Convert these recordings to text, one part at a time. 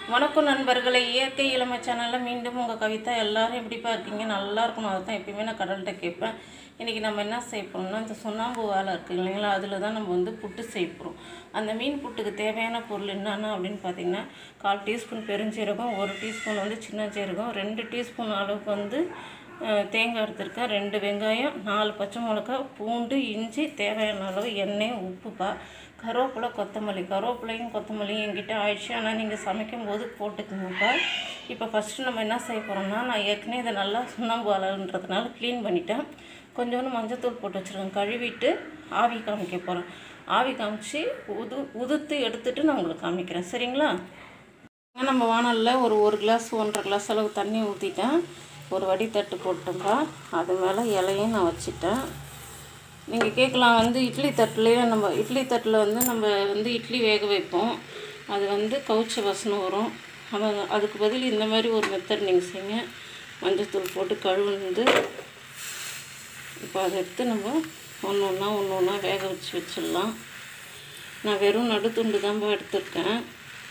வணக்கம் நண்பர்களே இயற்கை இளமை சேனலில் மீண்டும் உங்கள் கவிதா எல்லாரும் எப்படிப்பா இருக்கீங்க நல்லா இருக்கணும் அதை தான் எப்பயுமே நான் கடல்கிட்ட கேட்பேன் இன்றைக்கி நம்ம என்ன செய்ய போகிறோம்னா இந்த சுண்ணாம்பு வாழை இருக்குது இல்லைங்களா அதில் தான் நம்ம வந்து புட்டு செய்ய போகிறோம் அந்த மீன் புட்டுக்கு தேவையான பொருள் என்னென்ன அப்படின்னு பார்த்தீங்கன்னா கால் டீஸ்பூன் பெருஞ்சீரகம் ஒரு டீஸ்பூன் வந்து சின்ன சீரகம் ரெண்டு டீஸ்பூன் அளவுக்கு வந்து அஹ், தேங்காய் எடுத்திருக்கேன் ரெண்டு வெங்காயம் நாலு பச்சை மிளகாய் பூண்டு இஞ்சி தேவையான அளவு எண்ணெய் உப்புப்பா கருவேப்பிலை கொத்தமல்லி கருவேப்பிலையும் கொத்தமல்லியும் என்கிட்ட ஆயிடுச்சு ஆனால் நீங்கள் சமைக்கும் போது போட்டுக்கோங்கப்பா இப்போ ஃபஸ்ட்டு நம்ம என்ன செய்ய போகிறோம்னா நான் ஏற்கனவே இதை நல்லா சுண்ணாம்பு அளவுன்றதுனால க்ளீன் பண்ணிட்டேன் கொஞ்சோண்டு மஞ்சத்தூள் போட்டு வச்சுருக்கேன் கழுவிட்டு ஆவி காமிக்க போகிறேன் ஆவி காமிச்சு உது உதுத்து எடுத்துட்டு நான் உங்களுக்கு காமிக்கிறேன் சரிங்களா நம்ம வானலில் ஒரு ஒரு கிளாஸ் ஒன்றரை கிளாஸ் அளவு தண்ணி ஊற்றிட்டேன் ஒரு வடித்தட்டு போட்டோம்ப்பா அது மேலே இலையும் நான் வச்சிட்டேன் நீங்கள் கேட்கலாம் வந்து இட்லி தட்டுலேயே நம்ம இட்லி தட்டில் வந்து நம்ம வந்து இட்லி வேக வைப்போம் அது வந்து கவுச்ச வாசனை வரும் அது அதுக்கு பதில் இந்த மாதிரி ஒரு மெத்தட் நீங்கள் செய்யுங்க மஞ்சத்தூள் போட்டு கழுவுந்து இப்போ அதை எடுத்து நம்ம ஒன்று ஒன்றா ஒன்று ஒன்றா வேக வச்சு வச்சிடலாம் நான் வெறும் நடுத்துண்டு தான்ப்பா எடுத்திருக்கேன்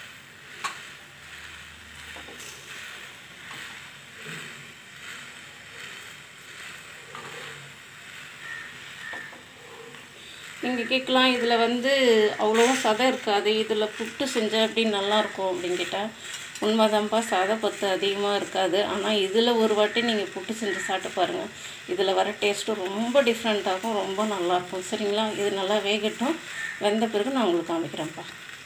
நீங்கள் கேட்கலாம் இதில் வந்து அவ்வளோவா சதை இருக்காது இதில் புட்டு செஞ்சேன் அப்படின்னு நல்லாயிருக்கும் அப்படின்னு கேட்டால் உண்மைதான்ப்பா சதை பத்து அதிகமாக இருக்காது ஆனால் இதில் ஒரு வாட்டி நீங்கள் புட்டு செஞ்சு சாப்பிட்டு பாருங்கள் இதில் வர டேஸ்ட்டு ரொம்ப டிஃப்ரெண்ட்டாகும் ரொம்ப நல்லாயிருக்கும் சரிங்களா இது நல்லா வேகட்டும் வெந்த பிறகு நான் உங்களுக்கு காமிக்கிறேன்ப்பா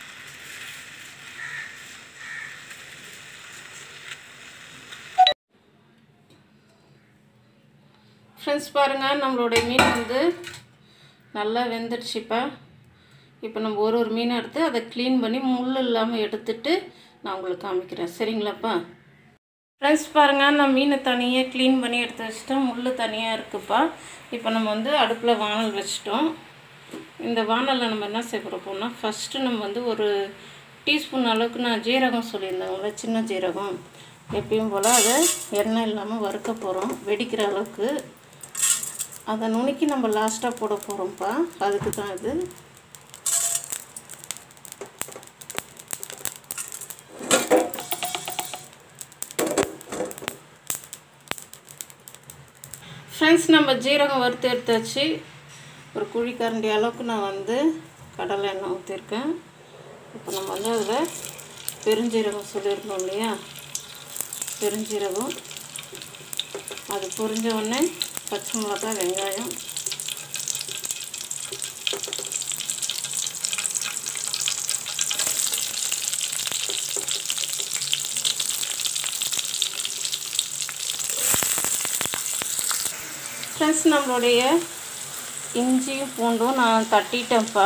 ஃப்ரெண்ட்ஸ் பாருங்கள் நம்மளுடைய மீன் வந்து நல்லா வெந்துடுச்சுப்பா இப்போ நம்ம ஒரு ஒரு மீனை எடுத்து அதை க்ளீன் பண்ணி முள் இல்லாமல் எடுத்துட்டு நான் உங்களுக்கு காமிக்கிறேன் சரிங்களாப்பா ஃப்ரெண்ட்ஸ் பாருங்கள் நான் மீனை தனியாக க்ளீன் பண்ணி எடுத்து வச்சிட்டேன் முள் தனியாக இருக்குப்பா இப்போ நம்ம வந்து அடுப்பில் வானல் வச்சிட்டோம் இந்த வானலில் நம்ம என்ன செய்ய போகிறோம்னா ஃபஸ்ட்டு நம்ம வந்து ஒரு டீஸ்பூன் அளவுக்கு நான் ஜீரகம் சொல்லியிருந்தேங்கள சின்ன ஜீரகம் எப்பயும் போல் அதை எண்ணெய் இல்லாமல் வறுக்க போகிறோம் வெடிக்கிற அளவுக்கு அதை நுணுக்கி நம்ம லாஸ்ட்டாக போட போகிறோம்ப்பா அதுக்கு தான் இது ஃப்ரெண்ட்ஸ் நம்ம ஜீரகம் வறுத்து எடுத்தாச்சு ஒரு குழிக்கரண்டி அளவுக்கு நான் வந்து கடலை எண்ணெய் ஊற்றிருக்கேன் இப்போ நம்ம வந்து அதில் பெருஞ்சீரகம் சொல்லியிருந்தோம் இல்லையா பெருஞ்சீரகம் அது பொரிஞ்ச உடனே பச்சை மிளகாய் வெங்காயம் ஃப்ரெண்ட்ஸ் நம்மளுடைய இஞ்சியும் பூண்டும் நான் தட்டிட்டேன்ப்பா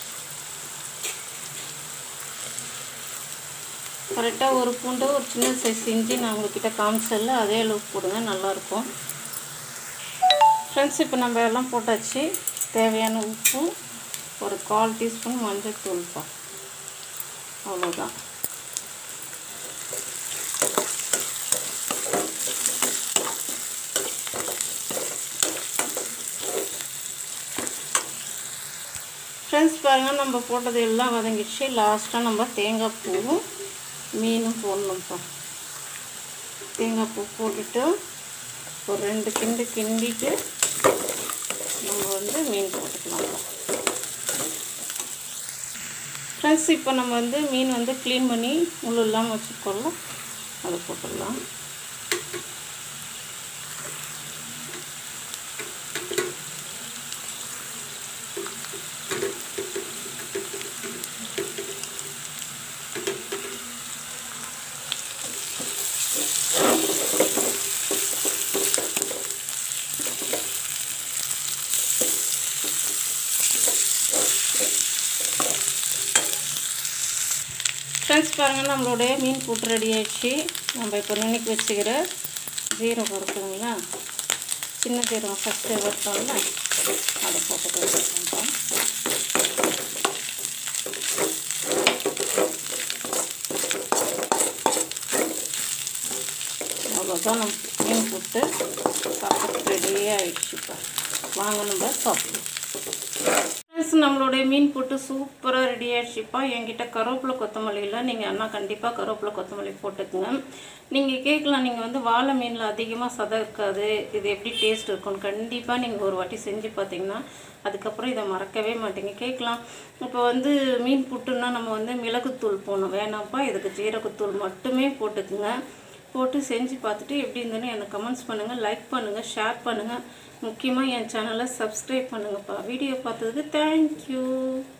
கரெக்டாக ஒரு பூண்டு ஒரு சின்ன சைஸ் இஞ்சி நான் உங்ககிட்ட காமிச்சல அதே அளவுக்கு போடுங்க நல்லாயிருக்கும் ஃப்ரெண்ட்ஸ் இப்போ நம்ம எல்லாம் போட்டாச்சு தேவையான உப்பு ஒரு கால் டீஸ்பூன் மஞ்சள் தூள்ப்பா அவ்வளோதான் ஃப்ரெண்ட்ஸ் பாருங்கள் நம்ம போட்டது எல்லாம் வதங்கிடுச்சு லாஸ்ட்டாக நம்ம தேங்காய் பூவும் மீனும் போடணும்ப்பா தேங்காய் பூ போட்டுட்டு ஒரு ரெண்டு கிண்டு கிண்டிட்டு நம்ம வந்து மீன் போட்டுக்கலாம்ப்பா ஃப்ரெண்ட்ஸ் இப்போ நம்ம வந்து மீன் வந்து க்ளீன் பண்ணி முள் இல்லாமல் வச்சுருக்கோம்ல அதை போட்டுடலாம் ஃப்ரெண்ட்ஸ் பாருங்கள் நம்மளுடைய மீன் கூட்டு ரெடி ஆயிடுச்சு நம்ம இப்போ நுணுக்கி வச்சுக்கிற ஜீரகம் இருக்குங்களா சின்ன ஜீரகம் ஃபஸ்ட்டு வறுத்தோம்ல அதை போட்டு வச்சுருக்கோம் அவ்வளோதான் நம்ம மீன் போட்டு சாப்பிட்டு ரெடியே ஆயிடுச்சுப்பா வாங்க நம்ம சாப்பிடுவோம் ஃப்ரெண்ட்ஸ் நம்மளுடைய மீன் போட்டு சூப்பராக ரெடி ஆயிடுச்சுப்பா என்கிட்ட கருவேப்பிலை கொத்தமல்லி இல்லை நீங்கள் அண்ணா கண்டிப்பாக கருவேப்பிலை கொத்தமல்லி போட்டுக்குங்க நீங்கள் கேட்கலாம் நீங்கள் வந்து வாழை மீனில் அதிகமாக சதை இருக்காது இது எப்படி டேஸ்ட் இருக்கும்னு கண்டிப்பாக நீங்கள் ஒரு வாட்டி செஞ்சு பார்த்தீங்கன்னா அதுக்கப்புறம் இதை மறக்கவே மாட்டீங்க கேட்கலாம் இப்போ வந்து மீன் புட்டுன்னா நம்ம வந்து மிளகுத்தூள் போடணும் வேணாம்ப்பா இதுக்கு ஜீரகத்தூள் மட்டுமே போட்டுக்குங்க போட்டு செஞ்சு பார்த்துட்டு எப்படி இருந்ததுன்னு எனக்கு கமெண்ட்ஸ் பண்ணுங்கள் லைக் பண்ணுங்கள் ஷேர் பண்ணுங்கள் முக்கியமாக என் சேனலை சப்ஸ்கிரைப் பண்ணுங்கப்பா வீடியோ பார்த்ததுக்கு தேங்க்யூ